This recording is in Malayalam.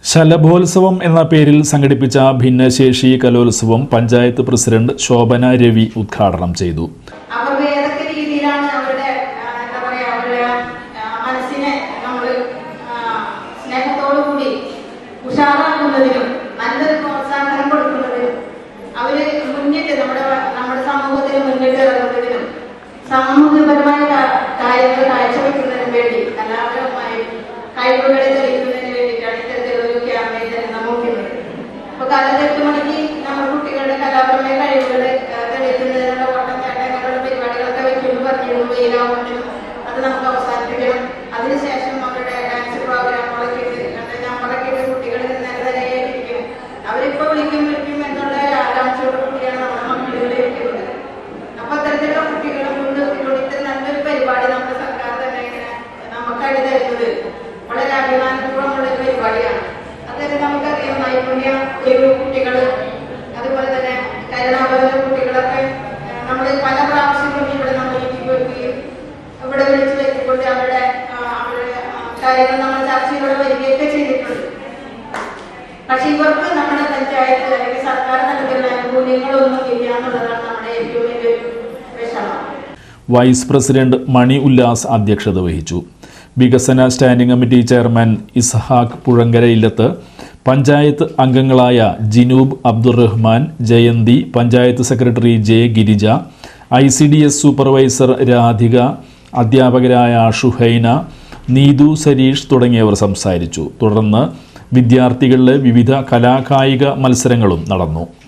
ശലഭോത്സവം എന്ന പേരിൽ സംഘടിപ്പിച്ച ഭിന്നശേഷി കലോത്സവം പഞ്ചായത്ത് പ്രസിഡന്റ് ശോഭന രവി ഉദ്ഘാടനം ചെയ്തു അവർക്ക് ഏതൊക്കെ രീതിയിലാണ് അവരുടെ ആ, എന്താ പറയാ അവരുടെ ആ, മനസ്സിനെ നമ്മൾ സ്നേഹത്തോടു കൂടി ഉഷാറാക്കുന്നതിനും നല്ലൊരു പ്രോത്സാഹനം കൊടുക്കുന്നതിനും അവര് മുന്നിട്ട് നമ്മുടെ നമ്മുടെ സമൂഹത്തിൽ മുന്നിട്ട് ഇറങ്ങുന്നതിനും സാമൂഹികപരമായ കാ- കാര്യങ്ങൾ കാഴ്ചവെക്കുന്നതിനും വേണ്ടി കലാപരമായി കഴിവുകളെ തെളിയിക്കുന്നതിന് വേണ്ടിയിട്ടാണ് ഇത്തരത്തിലൊരു ക്യാമ്പയിൻ തന്നെ നോക്കുന്നത് അപ്പൊ കാലത്ത് എട്ട് മണിക്ക് നമ്മൾ കുട്ടികളുടെ കലാപരമായ കഴിവുകൾ തെളിയിക്കുന്നതിനുള്ള ഓട്ടം ചാട്ടം അങ്ങനെയുള്ള പരിപാടികളൊക്കെ വെക്കുമ്പോൾ പറഞ്ഞിരുന്നു വെയിലാവുമ്പോഴും അത് നമുക്ക് അവസാനിപ്പിക്കണം അതിനുശേഷം അവരുടെ ഡാൻസ് പ്രോഗ്രാമുകളൊക്കെ ഉണ്ട് അത് നമ്മളൊക്കെ ഇട്ട് കുട്ടികൾ നിരനിരയായിട്ടിരിക്കും അവരിപ്പോ വിളിക്കും വിളിക്കും എന്നുള്ള ഒരു ആകാംക്ഷയോട് കൂടിയാണ് നമ്മുടെ മക്കളിവിടെ ഇരിക്കുന്നത് അപ്പൊ അത്തരത്തിലുള്ള കുട്ടികളെ മുൻനിർത്തിക്കൊണ്ട് ഇത്ര നല്ലൊരു പരിപാടി നമ്മുടെ സർക്കാർ തന്നെ ഇങ്ങനെ നമുക്കായിട്ട് തരുന്നത് വളരെ അഭിമാനപൂർവ്വമുള്ള ഒരു പരിപാടിയാണ് അതായത് നമുക്കറിയാം നൈപുണ്യ ഒരു കുട്ടികൾ അതുപോലെ തന്നെ കരുണാപരമായ കുട്ടികളൊക്കെ നമ്മൾ പല പ്രാവശ്യങ്ങളും ഇവിടെ നമ്മൾ ഇരിക്കുകയും ഇവിടെ വിളിച്ചു വരുത്തിക്കൊണ്ട് അവരുടെ ആ, അവരുടെ ആ, കാര്യങ്ങൾ നമ്മൾ ചർച്ചയിലൂടെ വരികയൊക്കെ ചെയ്തിട്ടുണ്ട് പക്ഷെ ഇവർക്ക് നമ്മുടെ പഞ്ചായത്ത് അല്ലെങ്കിൽ സർക്കാർ നൽകുന്ന ആനുകൂല്യങ്ങളൊന്നും ഇല്ല എന്നുള്ളതാണ് നമ്മുടെ ഏറ്റവും വലിയൊരു വിഷമം വൈസ് പ്രസിഡന്റ് മണി ഉല്ലാസ് അധ്യക്ഷത വഹിച്ചു വികസന standing committee chairman Ishaq Puzhankara Illath panchayat അംഗങ്ങളായ Jinoob Abdurahman Jayanthi panchayat secretary J Girija I C D S supervisor Radhika അധ്യാപകരായ ഷുഹൈന നീതു സരീഷ് തുടങ്ങിയവർ സംസാരിച്ചു തുടർന്ന് വിദ്യാർത്ഥികളിലെ വിവിധ കലാകായിക മത്സരങ്ങളും നടന്നു